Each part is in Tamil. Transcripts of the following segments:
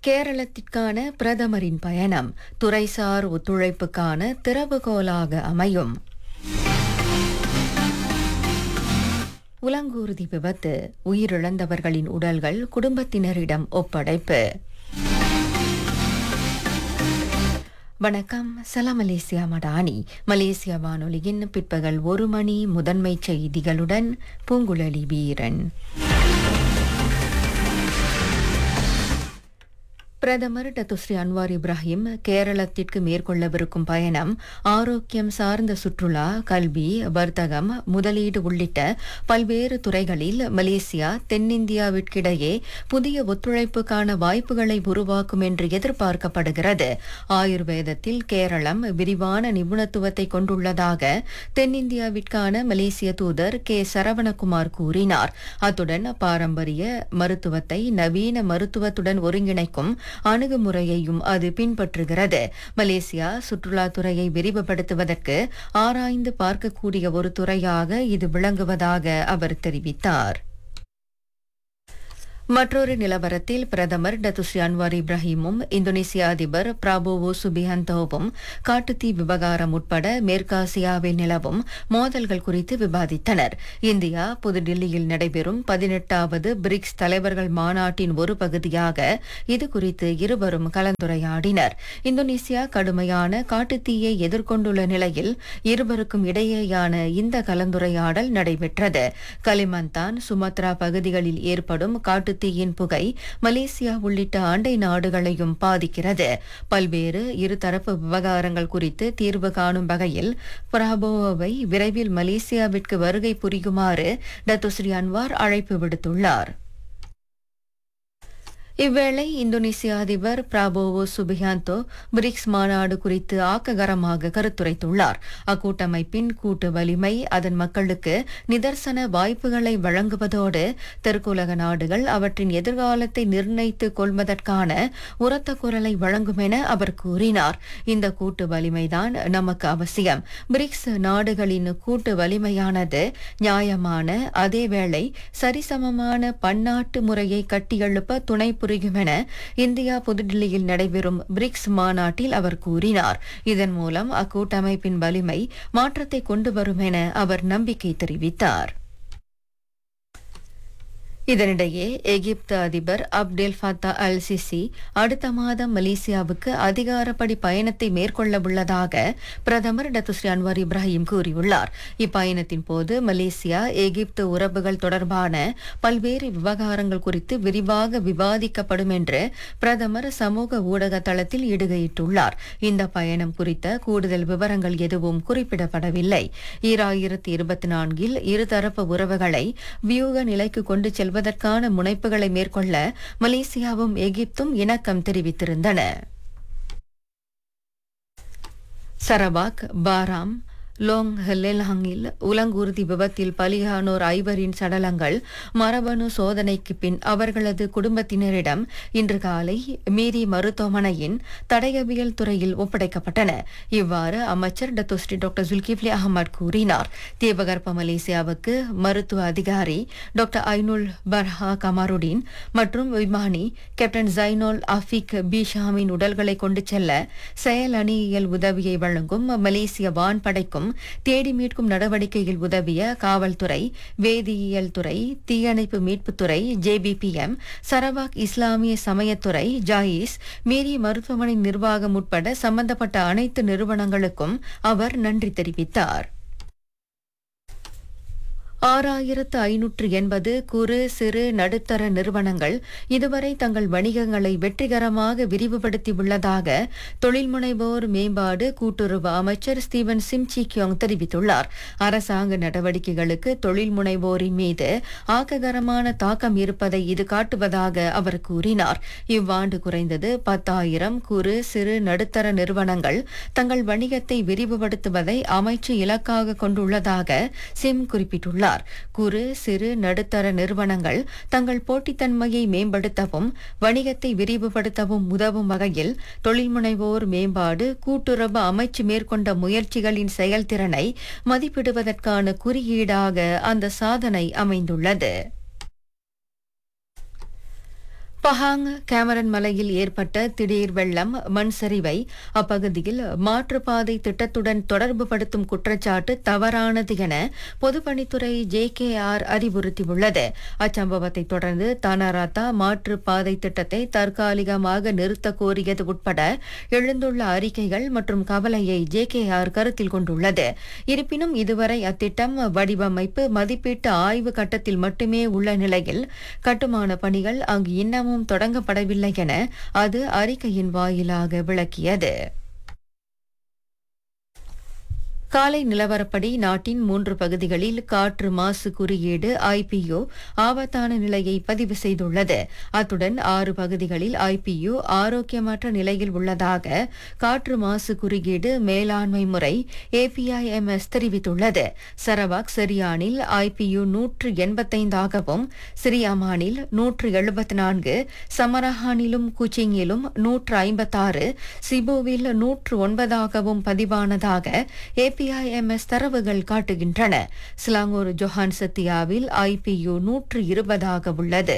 கேரளத்திற்கான பிரதமரின் பயணம் துறைசார் ஒத்துழைப்புக்கான திறவுகோலாக அமையும் உலங்கூர்தி விபத்து உயிரிழந்தவர்களின் உடல்கள் குடும்பத்தினரிடம் ஒப்படைப்பு வணக்கம் சலாம் மலேசியா மடானி மலேசியா வானொலியின் பிற்பகல் ஒரு மணி முதன்மை செய்திகளுடன் பூங்குழலி வீரன் பிரதமர் டத்துஸ்ரீ அன்வார் இப்ராஹிம் கேரளத்திற்கு மேற்கொள்ளவிருக்கும் பயணம் ஆரோக்கியம் சார்ந்த சுற்றுலா கல்வி வர்த்தகம் முதலீடு உள்ளிட்ட பல்வேறு துறைகளில் மலேசியா தென்னிந்தியாவிற்கிடையே புதிய ஒத்துழைப்புக்கான வாய்ப்புகளை உருவாக்கும் என்று எதிர்பார்க்கப்படுகிறது ஆயுர்வேதத்தில் கேரளம் விரிவான நிபுணத்துவத்தை கொண்டுள்ளதாக தென்னிந்தியாவிற்கான மலேசிய தூதர் கே சரவணகுமார் கூறினார் அத்துடன் பாரம்பரிய மருத்துவத்தை நவீன மருத்துவத்துடன் ஒருங்கிணைக்கும் அணுகுமுறையையும் அது பின்பற்றுகிறது மலேசியா சுற்றுலாத்துறையை விரிவுபடுத்துவதற்கு ஆராய்ந்து பார்க்கக்கூடிய ஒரு துறையாக இது விளங்குவதாக அவர் தெரிவித்தார் மற்றொரு நிலவரத்தில் பிரதமர் டத்துஸ்ரீ அன்வார் இப்ராஹிமும் இந்தோனேசிய அதிபர் பிராபோவோ சுபிஹந்தோவும் காட்டுத்தீ விவகாரம் உட்பட மேற்காசியாவில் நிலவும் மோதல்கள் குறித்து விவாதித்தனர் இந்தியா புதுடில்லியில் நடைபெறும் பதினெட்டாவது பிரிக்ஸ் தலைவர்கள் மாநாட்டின் ஒரு பகுதியாக இது குறித்து இருவரும் கலந்துரையாடினர் இந்தோனேசியா கடுமையான காட்டுத்தீயை எதிர்கொண்டுள்ள நிலையில் இருவருக்கும் இடையேயான இந்த கலந்துரையாடல் நடைபெற்றது கலிமந்தான் சுமத்ரா பகுதிகளில் ஏற்படும் காட்டு தீயின் புகை மலேசியா உள்ளிட்ட அண்டை நாடுகளையும் பாதிக்கிறது பல்வேறு இருதரப்பு விவகாரங்கள் குறித்து தீர்வு காணும் வகையில் பிராபோவை விரைவில் மலேசியாவிற்கு வருகை புரியுமாறு டத்துஸ்ரீ அன்வார் அழைப்பு விடுத்துள்ளார் இவ்வேளை இந்தோனேசிய அதிபர் பிராபோவோ சுபியாந்தோ பிரிக்ஸ் மாநாடு குறித்து ஆக்ககரமாக கருத்துரைத்துள்ளார் அக்கூட்டமைப்பின் கூட்டு வலிமை அதன் மக்களுக்கு நிதர்சன வாய்ப்புகளை வழங்குவதோடு தெற்குலக நாடுகள் அவற்றின் எதிர்காலத்தை நிர்ணயித்துக் கொள்வதற்கான உரத்த குரலை வழங்கும் என அவர் கூறினார் இந்த கூட்டு வலிமைதான் நமக்கு அவசியம் பிரிக்ஸ் நாடுகளின் கூட்டு வலிமையானது நியாயமான அதேவேளை சரிசமமான பன்னாட்டு முறையை கட்டியெழுப்ப துணை புரியும் என இந்தியா புதுடில்லியில் நடைபெறும் பிரிக்ஸ் மாநாட்டில் அவர் கூறினார் இதன் மூலம் அக்கூட்டமைப்பின் வலிமை மாற்றத்தை கொண்டு வரும் என அவர் நம்பிக்கை தெரிவித்தார் இதனிடையே எகிப்து அதிபர் அப்டெல் ஃபத்தா அல் சிசி அடுத்த மாதம் மலேசியாவுக்கு அதிகாரப்படி பயணத்தை மேற்கொள்ள உள்ளதாக பிரதமர் டத்துஸ்ரீ அன்வார் இப்ராஹிம் கூறியுள்ளார் இப்பயணத்தின் போது மலேசியா எகிப்து உறவுகள் தொடர்பான பல்வேறு விவகாரங்கள் குறித்து விரிவாக விவாதிக்கப்படும் என்று பிரதமர் சமூக ஊடக தளத்தில் இடுகையிட்டுள்ளார் இந்த பயணம் குறித்த கூடுதல் விவரங்கள் எதுவும் குறிப்பிடப்படவில்லை ஈராயிரத்தி இருபத்தி நான்கில் இருதரப்பு உறவுகளை வியூக நிலைக்கு கொண்டு செல்வதற்கான முனைப்புகளை மேற்கொள்ள மலேசியாவும் எகிப்தும் இணக்கம் தெரிவித்திருந்தன சரவாக் பாராம் லோங் லெல்ஹாங்கில் உலங்கூர்தி விபத்தில் பலியானோர் ஐவரின் சடலங்கள் மரபணு சோதனைக்கு பின் அவர்களது குடும்பத்தினரிடம் இன்று காலை மீரி மருத்துவமனையின் தடயவியல் துறையில் ஒப்படைக்கப்பட்டன இவ்வாறு அமைச்சர் டத்தோஸ்ரீ டாக்டர் ஜுல்கிப்லி அகமது கூறினார் தீபகற்ப மலேசியாவுக்கு மருத்துவ அதிகாரி டாக்டர் ஐனுல் பர்ஹா கமாருடீன் மற்றும் விமானி கேப்டன் ஜைனோல் அஃபிக் பீஷாமின் உடல்களை கொண்டு செல்ல செயல் அணியியல் உதவியை வழங்கும் மலேசிய வான்படைக்கும் தேடி மீட்கும் நடவடிக்கையில் உதவிய காவல்துறை வேதியியல் துறை தீயணைப்பு மீட்புத்துறை ஜேபிபிஎம் சரவாக் இஸ்லாமிய சமயத்துறை ஜாயிஸ் மீறி மருத்துவமனை நிர்வாகம் உட்பட சம்பந்தப்பட்ட அனைத்து நிறுவனங்களுக்கும் அவர் நன்றி தெரிவித்தார் ஆறாயிரத்து ஐநூற்று எண்பது குறு சிறு நடுத்தர நிறுவனங்கள் இதுவரை தங்கள் வணிகங்களை வெற்றிகரமாக விரிவுபடுத்தியுள்ளதாக தொழில் முனைவோர் மேம்பாடு கூட்டுறவு அமைச்சர் ஸ்டீவன் சிம்சி கியோங் தெரிவித்துள்ளார் அரசாங்க நடவடிக்கைகளுக்கு தொழில் முனைவோரின் மீது ஆக்ககரமான தாக்கம் இருப்பதை இது காட்டுவதாக அவர் கூறினார் இவ்வாண்டு குறைந்தது பத்தாயிரம் குறு சிறு நடுத்தர நிறுவனங்கள் தங்கள் வணிகத்தை விரிவுபடுத்துவதை அமைச்சு இலக்காக கொண்டுள்ளதாக சிம் குறிப்பிட்டுள்ளார் குறு சிறு நடுத்தர நிறுவனங்கள் தங்கள் போட்டித்தன்மையை மேம்படுத்தவும் வணிகத்தை விரிவுபடுத்தவும் உதவும் வகையில் தொழில்முனைவோர் மேம்பாடு கூட்டுறவு அமைச்சு மேற்கொண்ட முயற்சிகளின் செயல்திறனை மதிப்பிடுவதற்கான குறியீடாக அந்த சாதனை அமைந்துள்ளது பஹாங் கேமரன் மலையில் ஏற்பட்ட திடீர் வெள்ளம் மண் சரிவை அப்பகுதியில் மாற்றுப்பாதை திட்டத்துடன் தொடர்பு படுத்தும் குற்றச்சாட்டு தவறானது என பொதுப்பணித்துறை ஜே கே ஆர் அறிவுறுத்தியுள்ளது அச்சம்பவத்தை தொடர்ந்து தனராத்தா மாற்றுப்பாதை திட்டத்தை தற்காலிகமாக நிறுத்த கோரியது உட்பட எழுந்துள்ள அறிக்கைகள் மற்றும் கவலையை ஜே கே ஆர் கருத்தில் கொண்டுள்ளது இருப்பினும் இதுவரை அத்திட்டம் வடிவமைப்பு மதிப்பீட்டு ஆய்வு கட்டத்தில் மட்டுமே உள்ள நிலையில் கட்டுமான பணிகள் அங்கு இன்னமும் தொடங்கப்படவில்லை என அது அறிக்கையின் வாயிலாக விளக்கியது காலை நிலவரப்படி நாட்டின் மூன்று பகுதிகளில் காற்று மாசு குறியீடு ஐபியு ஆபத்தான நிலையை பதிவு செய்துள்ளது அத்துடன் ஆறு பகுதிகளில் ஐபியு ஆரோக்கியமற்ற நிலையில் உள்ளதாக காற்று மாசு குறியீடு மேலாண்மை முறை ஏபிஐஎம்எஸ் தெரிவித்துள்ளது சரவாக் சிரியானில் ஐபியு நூற்று எண்பத்தைந்தாகவும் சிரியாமானில் நூற்று எழுபத்தி நான்கு சமரஹானிலும் குச்சிங்கிலும் நூற்று ஐம்பத்தாறு சிபுவில் நூற்று ஒன்பதாகவும் பதிவானதாக ஏபிஐஎம்எஸ் தரவுகள் காட்டுகின்றன சிலாங்கூர் ஜொஹான் சத்தியாவில் ஐபியு நூற்று இருபதாக உள்ளது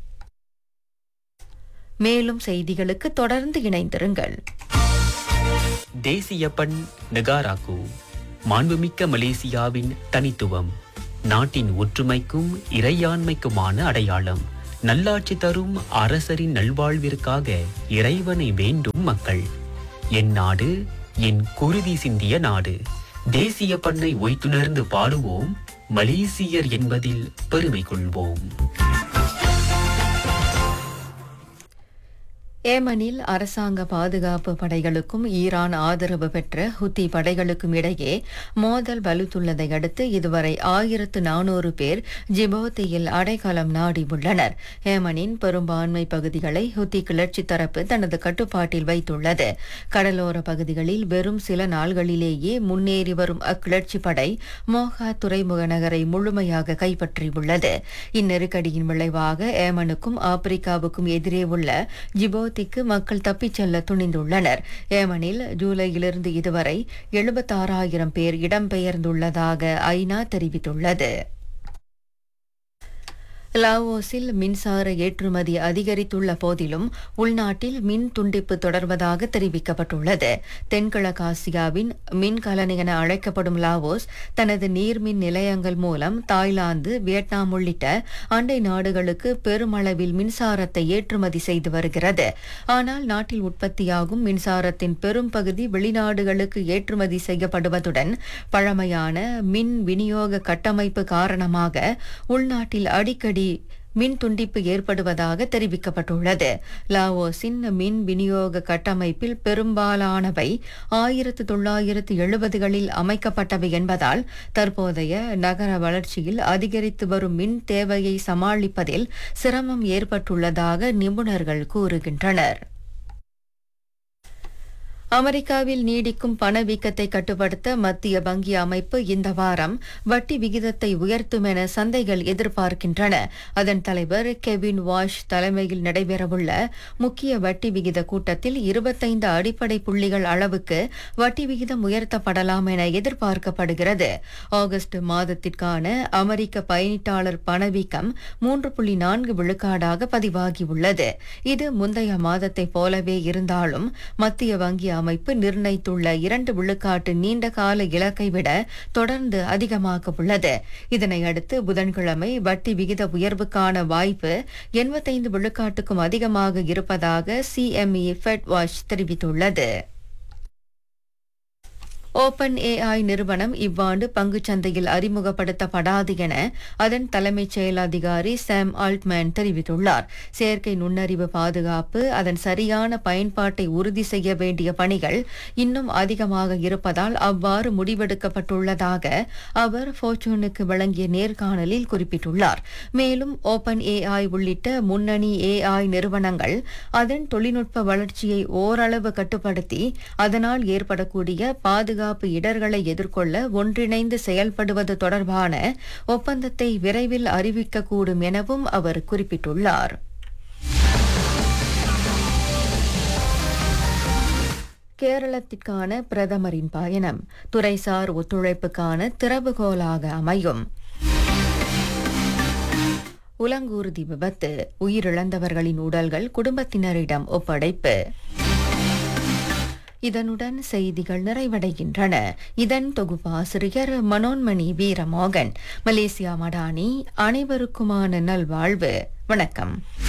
மேலும் செய்திகளுக்கு தொடர்ந்து இணைந்திருங்கள் தேசிய பண் நெகாராக்கு மாண்புமிக்க மலேசியாவின் தனித்துவம் நாட்டின் ஒற்றுமைக்கும் இறையாண்மைக்குமான அடையாளம் நல்லாட்சி தரும் அரசரின் நல்வாழ்விற்காக இறைவனை வேண்டும் மக்கள் என் நாடு என் குருதி சிந்திய நாடு தேசிய பண்ணை ஒய்த்துணர்ந்து பாடுவோம் மலேசியர் என்பதில் பெருமை கொள்வோம் ஏமனில் அரசாங்க பாதுகாப்பு படைகளுக்கும் ஈரான் ஆதரவு பெற்ற ஹுத்தி படைகளுக்கும் இடையே மோதல் வலுத்துள்ளதை அடுத்து இதுவரை ஆயிரத்து நானூறு பேர் ஜிபோத்தியில் அடைக்கலம் நாடி உள்ளனர் ஏமனின் பெரும்பான்மை பகுதிகளை ஹுத்தி கிளர்ச்சி தரப்பு தனது கட்டுப்பாட்டில் வைத்துள்ளது கடலோர பகுதிகளில் வெறும் சில நாள்களிலேயே முன்னேறி வரும் அக்கிளர்ச்சி படை மோகா துறைமுக நகரை முழுமையாக கைப்பற்றியுள்ளது இந்நெருக்கடியின் விளைவாக ஏமனுக்கும் ஆப்பிரிக்காவுக்கும் எதிரே உள்ள ஜிபோ ஜிபோத்திக்கு மக்கள் தப்பிச் செல்ல துணிந்துள்ளனர் ஏமனில் ஜூலையிலிருந்து இதுவரை எழுபத்தாறாயிரம் பேர் இடம்பெயர்ந்துள்ளதாக ஐநா தெரிவித்துள்ளது லாவோஸில் மின்சார ஏற்றுமதி அதிகரித்துள்ள போதிலும் உள்நாட்டில் மின் துண்டிப்பு தொடர்வதாக தெரிவிக்கப்பட்டுள்ளது தென்கிழக்காசியாவின் மின் கலனி என அழைக்கப்படும் லாவோஸ் தனது நீர்மின் நிலையங்கள் மூலம் தாய்லாந்து வியட்நாம் உள்ளிட்ட அண்டை நாடுகளுக்கு பெருமளவில் மின்சாரத்தை ஏற்றுமதி செய்து வருகிறது ஆனால் நாட்டில் உற்பத்தியாகும் மின்சாரத்தின் பெரும் பகுதி வெளிநாடுகளுக்கு ஏற்றுமதி செய்யப்படுவதுடன் பழமையான மின் விநியோக கட்டமைப்பு காரணமாக உள்நாட்டில் அடிக்கடி மின் துண்டிப்பு ஏற்படுவதாக தெரிவிக்கப்பட்டுள்ளது லாவோஸின் மின் விநியோக கட்டமைப்பில் பெரும்பாலானவை ஆயிரத்து தொள்ளாயிரத்து எழுபதுகளில் அமைக்கப்பட்டவை என்பதால் தற்போதைய நகர வளர்ச்சியில் அதிகரித்து வரும் மின் தேவையை சமாளிப்பதில் சிரமம் ஏற்பட்டுள்ளதாக நிபுணர்கள் கூறுகின்றனர் அமெரிக்காவில் நீடிக்கும் பணவீக்கத்தை கட்டுப்படுத்த மத்திய வங்கி அமைப்பு இந்த வாரம் வட்டி விகிதத்தை உயர்த்தும் என சந்தைகள் எதிர்பார்க்கின்றன அதன் தலைவர் கெவின் வாஷ் தலைமையில் நடைபெறவுள்ள முக்கிய வட்டி விகித கூட்டத்தில் இருபத்தைந்து அடிப்படை புள்ளிகள் அளவுக்கு வட்டி விகிதம் உயர்த்தப்படலாம் என எதிர்பார்க்கப்படுகிறது ஆகஸ்ட் மாதத்திற்கான அமெரிக்க பயணிட்டாளர் பணவீக்கம் மூன்று புள்ளி நான்கு விழுக்காடாக பதிவாகியுள்ளது இது முந்தைய மாதத்தைப் போலவே இருந்தாலும் மத்திய வங்கி அமைப்பு நிர்ணயித்துள்ள இரண்டு விழுக்காட்டு நீண்ட கால இலக்கை விட தொடர்ந்து அதிகமாக உள்ளது இதனையடுத்து புதன்கிழமை வட்டி விகித உயர்வுக்கான வாய்ப்பு எண்பத்தைந்து விழுக்காட்டுக்கும் அதிகமாக இருப்பதாக சிஎம்இ ஃபெட் வாஷ் தெரிவித்துள்ளது ஓபன் ஏஐ நிறுவனம் இவ்வாண்டு பங்குச் சந்தையில் அறிமுகப்படுத்தப்படாது என அதன் தலைமைச் செயல் அதிகாரி சாம் ஆல்ட்மேன் தெரிவித்துள்ளார் செயற்கை நுண்ணறிவு பாதுகாப்பு அதன் சரியான பயன்பாட்டை உறுதி செய்ய வேண்டிய பணிகள் இன்னும் அதிகமாக இருப்பதால் அவ்வாறு முடிவெடுக்கப்பட்டுள்ளதாக அவர் ஃபோர்ச்சூனுக்கு வழங்கிய நேர்காணலில் குறிப்பிட்டுள்ளார் மேலும் ஓபன் ஏஐ உள்ளிட்ட முன்னணி ஏஐ நிறுவனங்கள் அதன் தொழில்நுட்ப வளர்ச்சியை ஓரளவு கட்டுப்படுத்தி அதனால் ஏற்படக்கூடிய பாதுகாப்பு பாதுகாப்பு இடர்களை எதிர்கொள்ள ஒன்றிணைந்து செயல்படுவது தொடர்பான ஒப்பந்தத்தை விரைவில் அறிவிக்கக்கூடும் எனவும் அவர் குறிப்பிட்டுள்ளார் கேரளத்திற்கான பிரதமரின் பயணம் துறைசார் ஒத்துழைப்புக்கான திறவுகோலாக அமையும் உலங்கூர்தி விபத்து உயிரிழந்தவர்களின் உடல்கள் குடும்பத்தினரிடம் ஒப்படைப்பு இதனுடன் செய்திகள் நிறைவடைகின்றன இதன் தொகுப்பாசிரியர் மனோன்மணி வீரமோகன் மலேசியா மடானி அனைவருக்குமான நல்வாழ்வு வணக்கம்